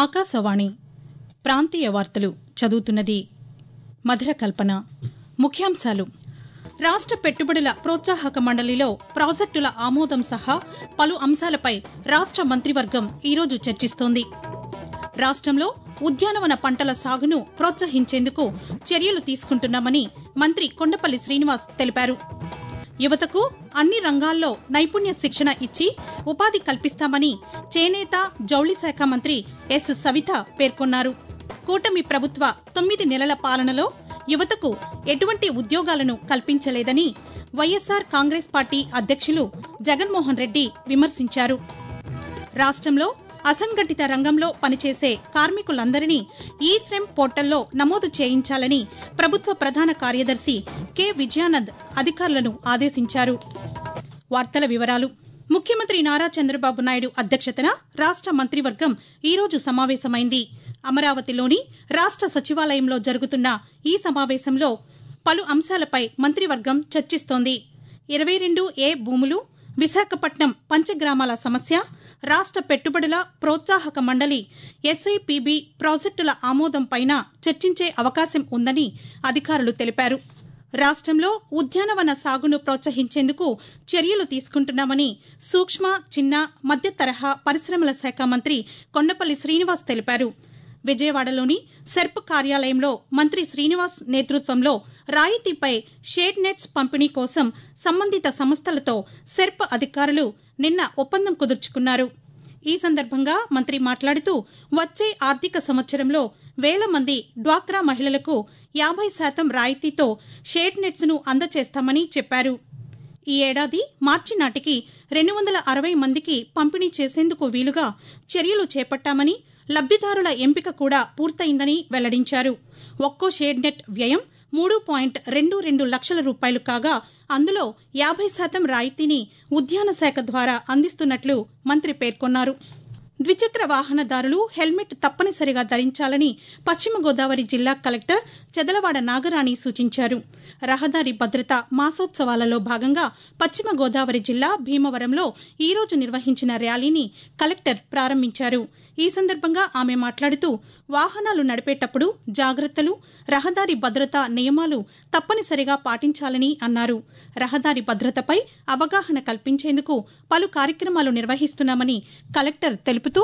ఆకాశవాణి ప్రాంతీయ వార్తలు చదువుతున్నది మధుర కల్పన ముఖ్యాంశాలు రాష్ట పెట్టుబడుల ప్రోత్సాహక మండలిలో ప్రాజెక్టుల ఆమోదం సహా పలు అంశాలపై రాష్ట మంత్రివర్గం ఈరోజు చర్చిస్తోంది రాష్టంలో ఉద్యానవన పంటల సాగును ప్రోత్సహించేందుకు చర్యలు తీసుకుంటున్నామని మంత్రి కొండపల్లి శ్రీనివాస్ తెలిపారు యువతకు అన్ని రంగాల్లో నైపుణ్య శిక్షణ ఇచ్చి ఉపాధి కల్పిస్తామని చేనేత జౌళి శాఖ మంత్రి ఎస్ సవిత పేర్కొన్నారు కూటమి ప్రభుత్వ తొమ్మిది నెలల పాలనలో యువతకు ఎటువంటి ఉద్యోగాలను కల్పించలేదని వైఎస్సార్ కాంగ్రెస్ పార్టీ అధ్యక్షులు జగన్మోహన్ రెడ్డి విమర్శించారు రాష్టంలో అసంఘటిత రంగంలో పనిచేసే కార్మికులందరినీ ఈ శ్రమ్ పోర్టల్లో నమోదు చేయించాలని ప్రభుత్వ ప్రధాన కార్యదర్శి కె విజయానంద్ అధికారులను ఆదేశించారు వార్తల వివరాలు ముఖ్యమంత్రి నారా చంద్రబాబు నాయుడు అధ్యక్షతన రాష్ట మంత్రివర్గం ఈరోజు సమావేశమైంది అమరావతిలోని రాష్ట సచివాలయంలో జరుగుతున్న ఈ సమావేశంలో పలు అంశాలపై మంత్రివర్గం చర్చిస్తోంది ఇరవై రెండు ఏ భూములు విశాఖపట్నం పంచగ్రామాల సమస్య రాష్ట పెట్టుబడుల ప్రోత్సాహక మండలి ఎస్ఐపిబి ప్రాజెక్టుల ఆమోదంపైన చర్చించే అవకాశం ఉందని అధికారులు తెలిపారు రాష్టంలో ఉద్యానవన సాగును ప్రోత్సహించేందుకు చర్యలు తీసుకుంటున్నామని సూక్ష్మ చిన్న మధ్య తరహా పరిశ్రమల శాఖ మంత్రి కొండపల్లి శ్రీనివాస్ తెలిపారు విజయవాడలోని సెర్ప్ కార్యాలయంలో మంత్రి శ్రీనివాస్ నేతృత్వంలో రాయితీపై షేడ్ నెట్స్ పంపిణీ కోసం సంబంధిత సంస్థలతో సెర్ప్ అధికారులు నిన్న ఒప్పందం కుదుర్చుకున్నారు ఈ సందర్భంగా మంత్రి మాట్లాడుతూ వచ్చే ఆర్థిక సంవత్సరంలో వేల మంది డ్వాక్రా మహిళలకు యాభై శాతం రాయితీతో షేడ్ నెట్స్ ను అందజేస్తామని చెప్పారు ఈ ఏడాది మార్చి నాటికి రెండు వందల అరవై మందికి పంపిణీ చేసేందుకు వీలుగా చర్యలు చేపట్టామని లబ్దిదారుల ఎంపిక కూడా పూర్తయిందని వెల్లడించారు ఒక్కో షేడ్ నెట్ వ్యయం మూడు పాయింట్ రెండు రెండు లక్షల రూపాయలు కాగా అందులో యాభై శాతం రాయితీని ఉద్యాన శాఖ ద్వారా అందిస్తున్నట్లు మంత్రి పేర్కొన్నారు ద్విచక్ర వాహనదారులు హెల్మెట్ తప్పనిసరిగా ధరించాలని పశ్చిమ గోదావరి జిల్లా కలెక్టర్ చెదలవాడ నాగరాణి సూచించారు రహదారి భద్రత మాసోత్సవాలలో భాగంగా పశ్చిమ గోదావరి జిల్లా భీమవరంలో ఈరోజు నిర్వహించిన ర్యాలీని కలెక్టర్ ప్రారంభించారు ఈ సందర్భంగా ఆమె మాట్లాడుతూ వాహనాలు నడిపేటప్పుడు జాగ్రత్తలు రహదారి భద్రత నియమాలు తప్పనిసరిగా పాటించాలని అన్నారు రహదారి భద్రతపై అవగాహన కల్పించేందుకు పలు కార్యక్రమాలు నిర్వహిస్తున్నామని కలెక్టర్ తెలుపుతూ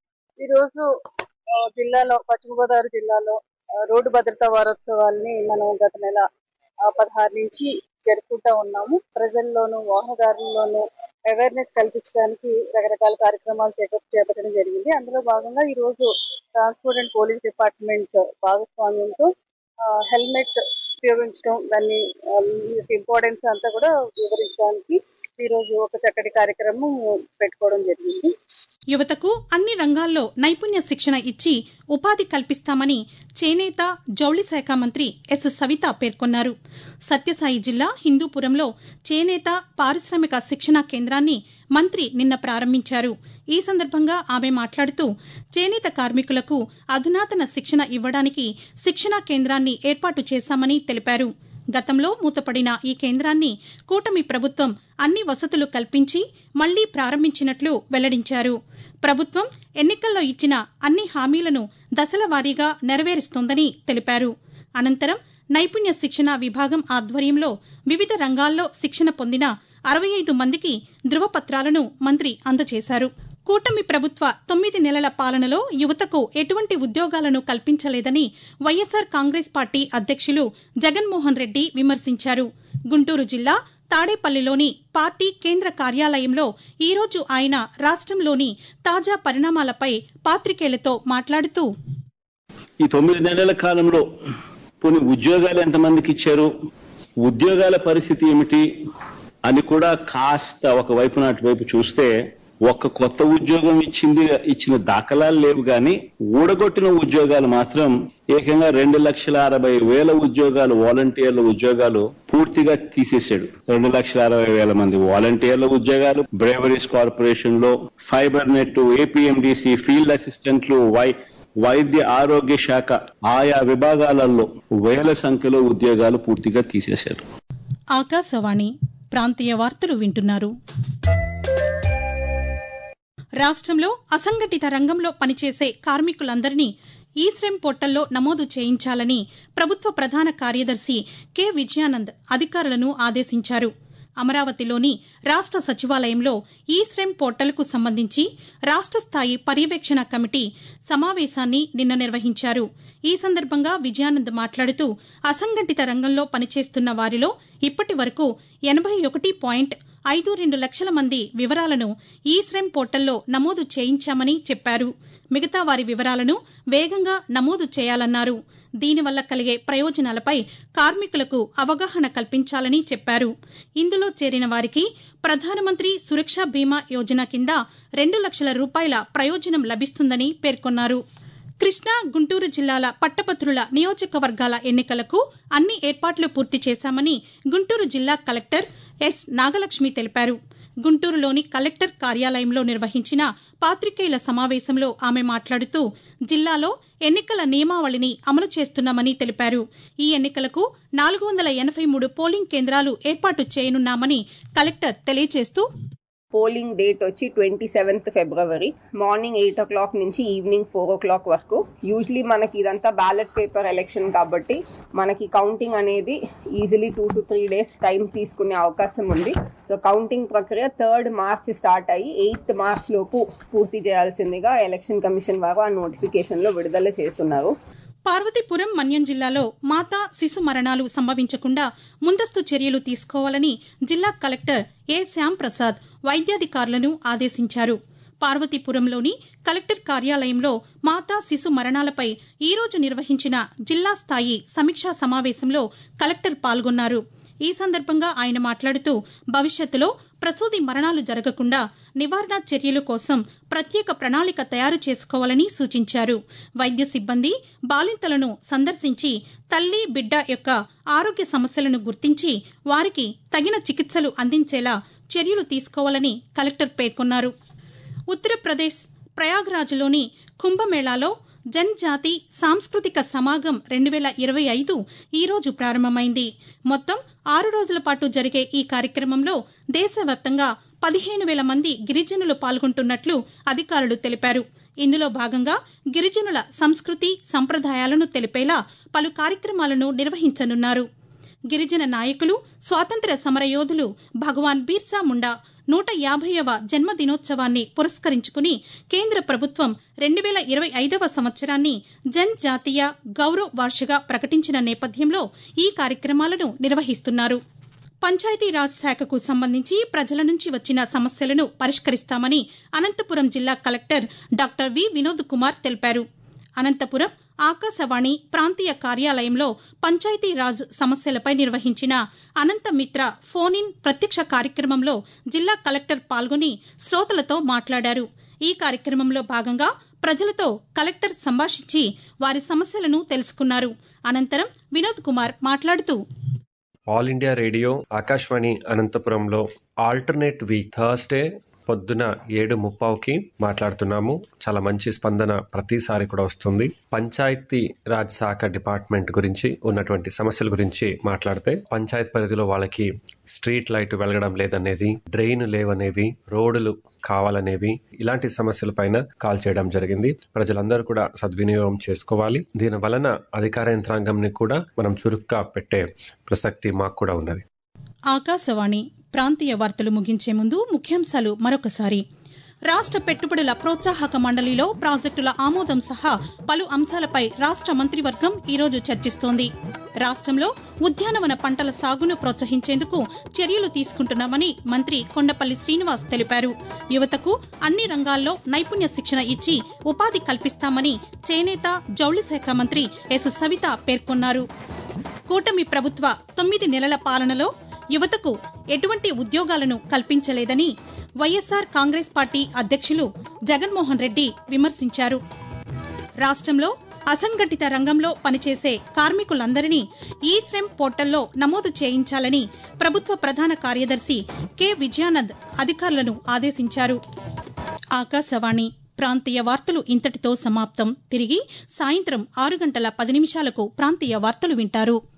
ఈరోజు ఆ, జిల్లాలో పశ్చిమ గోదావరి జిల్లాలో ఆ, రోడ్డు భద్రతా వారోత్సవాల్ని మనం గత నెల ఆ, పదహారు నుంచి జరుపుకుంటా ఉన్నాము ప్రజల్లోనూ వాహనదారుల్లోనూ అవేర్నెస్ కల్పించడానికి రకరకాల కార్యక్రమాలు చేప- చేపట్టడం జరిగింది అందులో భాగంగా ఈ రోజు ట్రాన్స్పోర్ట్ అండ్ పోలీస్ డిపార్ట్మెంట్ భాగస్వామ్యంతో హెల్మెట్ ఉపయోగించడం దాన్ని ఇంపార్టెన్స్ అంతా కూడా వివరించడానికి ఈ రోజు ఒక చక్కటి కార్యక్రమం పెట్టుకోవడం జరిగింది యువతకు అన్ని రంగాల్లో నైపుణ్య శిక్షణ ఇచ్చి ఉపాధి కల్పిస్తామని చేనేత జౌళి శాఖ మంత్రి ఎస్ సవిత పేర్కొన్నారు సత్యసాయి జిల్లా హిందూపురంలో చేనేత పారిశ్రామిక శిక్షణా కేంద్రాన్ని మంత్రి నిన్న ప్రారంభించారు ఈ సందర్భంగా ఆమె మాట్లాడుతూ చేనేత కార్మికులకు అధునాతన శిక్షణ ఇవ్వడానికి శిక్షణా కేంద్రాన్ని ఏర్పాటు చేశామని తెలిపారు గతంలో మూతపడిన ఈ కేంద్రాన్ని కూటమి ప్రభుత్వం అన్ని వసతులు కల్పించి మళ్లీ ప్రారంభించినట్లు వెల్లడించారు ప్రభుత్వం ఎన్నికల్లో ఇచ్చిన అన్ని హామీలను దశల వారీగా నెరవేరుస్తోందని తెలిపారు అనంతరం నైపుణ్య శిక్షణ విభాగం ఆధ్వర్యంలో వివిధ రంగాల్లో శిక్షణ పొందిన అరవై ఐదు మందికి ధృవపత్రాలను మంత్రి అందజేశారు కూటమి ప్రభుత్వ తొమ్మిది నెలల పాలనలో యువతకు ఎటువంటి ఉద్యోగాలను కల్పించలేదని వైఎస్సార్ కాంగ్రెస్ పార్టీ అధ్యక్షులు జగన్మోహన్ రెడ్డి విమర్శించారు గుంటూరు జిల్లా తాడేపల్లిలోని పార్టీ కేంద్ర కార్యాలయంలో ఈరోజు ఆయన రాష్ట్రంలోని తాజా పరిణామాలపై పాత్రికేయులతో మాట్లాడుతూ ఈ తొమ్మిది నెలల కాలంలో పోనీ ఉద్యోగాలు ఎంతమందికి ఇచ్చారు ఉద్యోగాల పరిస్థితి ఏమిటి అని కూడా కాస్త ఒక వైపు నాటి వైపు చూస్తే ఒక్క కొత్త ఉద్యోగం ఇచ్చింది ఇచ్చిన దాఖలాలు లేవు గాని ఊడగొట్టిన ఉద్యోగాలు మాత్రం ఏకంగా రెండు లక్షల అరవై వేల ఉద్యోగాలు వాలంటీర్ల ఉద్యోగాలు పూర్తిగా తీసేశాడు రెండు లక్షల అరవై వేల మంది వాలంటీర్ల ఉద్యోగాలు బ్రేవరీస్ కార్పొరేషన్ లో ఫైబర్ నెట్ ఏపీఎండిసి ఫీల్డ్ అసిస్టెంట్లు వై వైద్య ఆరోగ్య శాఖ ఆయా విభాగాలలో వేల సంఖ్యలో ఉద్యోగాలు పూర్తిగా తీసేశారు ఆకాశవాణి ప్రాంతీయ వార్తలు వింటున్నారు రాష్ట్రంలో అసంఘటిత రంగంలో పనిచేసే కార్మికులందరినీ ఈ శ్రమ్ పోర్టల్లో నమోదు చేయించాలని ప్రభుత్వ ప్రధాన కార్యదర్శి కె విజయానంద్ అధికారులను ఆదేశించారు అమరావతిలోని రాష్ట సచివాలయంలో ఈ శ్రమ్ పోర్టల్కు సంబంధించి రాష్ట స్థాయి పర్యవేక్షణ కమిటీ సమావేశాన్ని నిన్న నిర్వహించారు ఈ సందర్భంగా విజయానంద్ మాట్లాడుతూ అసంఘటిత రంగంలో పనిచేస్తున్న వారిలో ఇప్పటి వరకు ఎనభై ఒకటి పాయింట్ ఐదు రెండు లక్షల మంది వివరాలను ఈ శ్రమ్ పోర్టల్లో నమోదు చేయించామని చెప్పారు మిగతా వారి వివరాలను వేగంగా నమోదు చేయాలన్నారు దీనివల్ల కలిగే ప్రయోజనాలపై కార్మికులకు అవగాహన కల్పించాలని చెప్పారు ఇందులో చేరిన వారికి ప్రధానమంత్రి సురక్ష బీమా యోజన కింద రెండు లక్షల రూపాయల ప్రయోజనం లభిస్తుందని పేర్కొన్నారు కృష్ణా గుంటూరు జిల్లాల పట్టభద్రుల నియోజకవర్గాల ఎన్నికలకు అన్ని ఏర్పాట్లు పూర్తి చేశామని గుంటూరు జిల్లా కలెక్టర్ ఎస్ నాగలక్ష్మి తెలిపారు గుంటూరులోని కలెక్టర్ కార్యాలయంలో నిర్వహించిన పాత్రికేయుల సమావేశంలో ఆమె మాట్లాడుతూ జిల్లాలో ఎన్నికల నియమావళిని అమలు చేస్తున్నామని తెలిపారు ఈ ఎన్నికలకు నాలుగు వందల ఎనభై మూడు పోలింగ్ కేంద్రాలు ఏర్పాటు చేయనున్నామని కలెక్టర్ తెలియజేస్తూ పోలింగ్ డేట్ వచ్చి twenty seventh February morning eight o'clock నుంచి ఈవినింగ్ ఫోర్ ఓ క్లాక్ వరకు యూజువలీ మనకి ఇదంతా బ్యాలెట్ పేపర్ ఎలక్షన్ కాబట్టి మనకి కౌంటింగ్ అనేది easily two to three days time తీసుకునే అవకాశం ఉంది సో కౌంటింగ్ ప్రక్రియ థర్డ్ మార్చ్ స్టార్ట్ అయ్యి ఎయిత్ మార్చ్ లోపు పూర్తి చేయాల్సిందిగా ఎలక్షన్ కమిషన్ వారు ఆ నోటిఫికేషన్ లో విడుదల చేస్తున్నారు పార్వతీపురం మన్యం జిల్లాలో మాతా శిశు మరణాలు సంభవించకుండా ముందస్తు చర్యలు తీసుకోవాలని జిల్లా కలెక్టర్ ఏ శ్యామ్ ప్రసాద్ వైద్యాధికారులను ఆదేశించారు పార్వతీపురంలోని కలెక్టర్ కార్యాలయంలో మాతా శిశు మరణాలపై ఈరోజు నిర్వహించిన జిల్లా స్థాయి సమీక్షా సమావేశంలో కలెక్టర్ పాల్గొన్నారు ఈ సందర్భంగా ఆయన మాట్లాడుతూ భవిష్యత్తులో ప్రసూతి మరణాలు జరగకుండా నివారణ చర్యల కోసం ప్రత్యేక ప్రణాళిక తయారు చేసుకోవాలని సూచించారు వైద్య సిబ్బంది బాలింతలను సందర్శించి తల్లి బిడ్డ యొక్క ఆరోగ్య సమస్యలను గుర్తించి వారికి తగిన చికిత్సలు అందించేలా చర్యలు తీసుకోవాలని కలెక్టర్ పేర్కొన్నారు ఉత్తరప్రదేశ్ ప్రయాగ్రాజ్లోని కుంభమేళాలో జన్జాతి సాంస్కృతిక సమాగం రెండు వేల ఇరవై ఐదు ఈరోజు ప్రారంభమైంది మొత్తం ఆరు రోజుల పాటు జరిగే ఈ కార్యక్రమంలో దేశవ్యాప్తంగా పదిహేను వేల మంది గిరిజనులు పాల్గొంటున్నట్లు అధికారులు తెలిపారు ఇందులో భాగంగా గిరిజనుల సంస్కృతి సంప్రదాయాలను తెలిపేలా పలు కార్యక్రమాలను నిర్వహించనున్నారు గిరిజన నాయకులు స్వాతంత్ర్య సమరయోధులు భగవాన్ బీర్సా ముండా నూట యాభైవ జన్మదినోత్సవాన్ని పురస్కరించుకుని కేంద్ర ప్రభుత్వం రెండు వేల ఇరవై ఐదవ సంవత్సరాన్ని జన్ జాతీయ గౌరవ్ వార్షగా ప్రకటించిన నేపథ్యంలో ఈ కార్యక్రమాలను నిర్వహిస్తున్నారు పంచాయతీరాజ్ శాఖకు సంబంధించి ప్రజల నుంచి వచ్చిన సమస్యలను పరిష్కరిస్తామని అనంతపురం జిల్లా collector doctor V Vinod Kumar తెలిపారు అనంతపురం ఆకాశవాణి ప్రాంతీయ కార్యాలయంలో పంచాయతీరాజ్ సమస్యలపై నిర్వహించిన అనంతమిత్ర ఫోన్ ఇన్ ప్రత్యక్ష కార్యక్రమంలో జిల్లా కలెక్టర్ పాల్గొని శ్రోతలతో మాట్లాడారు ఈ కార్యక్రమంలో భాగంగా ప్రజలతో కలెక్టర్ సంభాషించి వారి సమస్యలను తెలుసుకున్నారు అనంతరం వినోద్ కుమార్ మాట్లాడుతూ ఆల్ ఇండియా రేడియో ఆకాశవాణి అనంతపురంలో ఆల్టర్నేట్ వీక్ థర్స్డే పొద్దున ఏడు ముప్పావుకి మాట్లాడుతున్నాము చాలా మంచి స్పందన ప్రతిసారి కూడా వస్తుంది పంచాయతీ రాజ్ శాఖ డిపార్ట్మెంట్ గురించి ఉన్నటువంటి సమస్యల గురించి మాట్లాడితే పంచాయత్ పరిధిలో వాళ్ళకి స్ట్రీట్ లైట్ వెలగడం లేదనేది డ్రైన్ లేవనేవి రోడ్లు కావాలనేవి ఇలాంటి సమస్యల పైన కాల్ చేయడం జరిగింది ప్రజలందరూ కూడా సద్వినియోగం చేసుకోవాలి దీని వలన అధికార యంత్రాంగంని కూడా మనం చురుగ్గా పెట్టే ప్రసక్తి మాకు కూడా ఉన్నది ఆకాశవాణి ప్రాంతీయ వార్తలు ముగించే ముందు ముఖ్యాంశాలు మరొకసారి రాష్ట పెట్టుబడుల ప్రోత్సాహక మండలిలో ప్రాజెక్టుల ఆమోదం సహా పలు అంశాలపై రాష్ట మంత్రివర్గం ఈరోజు చర్చిస్తోంది రాష్ట్రంలో ఉద్యానవన పంటల సాగును ప్రోత్సహించేందుకు చర్యలు తీసుకుంటున్నామని మంత్రి కొండపల్లి శ్రీనివాస్ తెలిపారు యువతకు అన్ని రంగాల్లో నైపుణ్య శిక్షణ ఇచ్చి ఉపాధి కల్పిస్తామని చేనేత జౌళి శాఖ మంత్రి ఎస్ సవిత పేర్కొన్నారు కూటమి ప్రభుత్వ తొమ్మిది నెలల పాలనలో యువతకు ఎటువంటి ఉద్యోగాలను కల్పించలేదని వైఎస్సార్ కాంగ్రెస్ పార్టీ అధ్యక్షులు జగన్మోహన్ రెడ్డి విమర్శించారు రాష్ట్రంలో అసంఘటిత రంగంలో పనిచేసే కార్మికులందరినీ ఈ శ్రమ్ పోర్టల్లో నమోదు చేయించాలని ప్రభుత్వ ప్రధాన కార్యదర్శి కె విజయానంద్ అధికారులను ఆదేశించారు ఆకాశవాణి ప్రాంతీయ వార్తలు ఇంతటితో సమాప్తం తిరిగి సాయంత్రం ఆరు గంటల పది నిమిషాలకు ప్రాంతీయ వార్తలు వింటారు